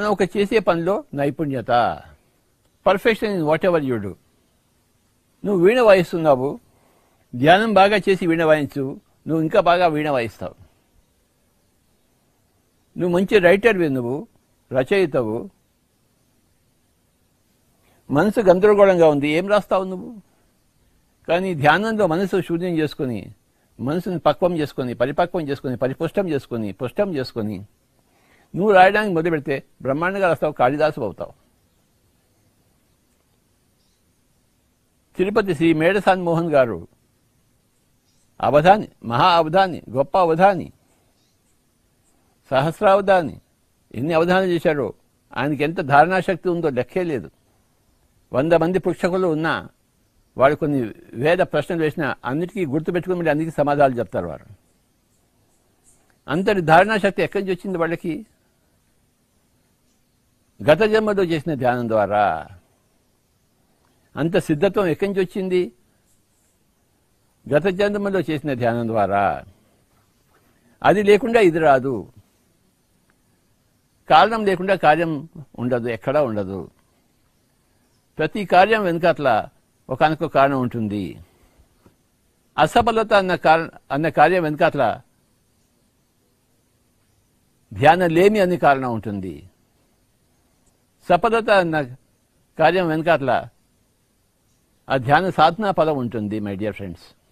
మనం ఒక చేసే పనిలో నైపుణ్యత perfection in whatever you do నువ్వు వీణ వాయిస్తున్నావు ధ్యానం బాగా చేసి వీణ వాయించు నువ్వు ఇంకా బాగా వీణ వాయిస్తావు నువ్వు మంచి రైటర్వి నువ్వు రచయితవు మనసు గందరగోళంగా ఉంది ఏం రాస్తావు నువ్వు కానీ ధ్యానంలో మనసు శూన్యం చేసుకొని మనసుని పక్వం చేసుకొని పరిపక్వం చేసుకొని పరిపుష్టం చేసుకొని పుష్టం చేసుకొని నువ్వు రాయడానికి మొదలు పెడితే బ్రహ్మాండంగా రాస్తావు కాళిదాసు అవుతావు తిరుపతి శ్రీ మేడసాన్ మోహన్ గారు అవధాని మహా అవధాని గొప్ప అవధాని సహస్రావధాని ఎన్ని అవధానాలు చేశారో ఆయనకి ఎంత ధారణాశక్తి ఉందో లెక్కే లేదు వంద మంది పుస్తకులు ఉన్నా వాడు కొన్ని వేద ప్రశ్నలు వేసినా అన్నిటికీ గుర్తుపెట్టుకుని మళ్ళీ అన్నిటికీ సమాధానాలు చెప్తారు వారు అంతటి ధారణాశక్తి ఎక్కడి నుంచి వచ్చింది వాళ్ళకి గత జన్మలో చేసిన ధ్యానం ద్వారా అంత సిద్ధత్వం ఎక్కడి నుంచి వచ్చింది గత జన్మలో చేసిన ధ్యానం ద్వారా అది లేకుండా ఇది రాదు కారణం లేకుండా కార్యం ఉండదు ఎక్కడా ఉండదు ప్రతి కార్యం వెనుకట్ల ఒకనొక కారణం ఉంటుంది అసఫలత అన్న కారణ అన్న కార్యం వెనుకట్ల ధ్యానం లేమి అనే కారణం ఉంటుంది సఫలత అన్న కార్యం వెనుకట్ల ఆ ధ్యాన సాధనా పదం ఉంటుంది మై డియర్ ఫ్రెండ్స్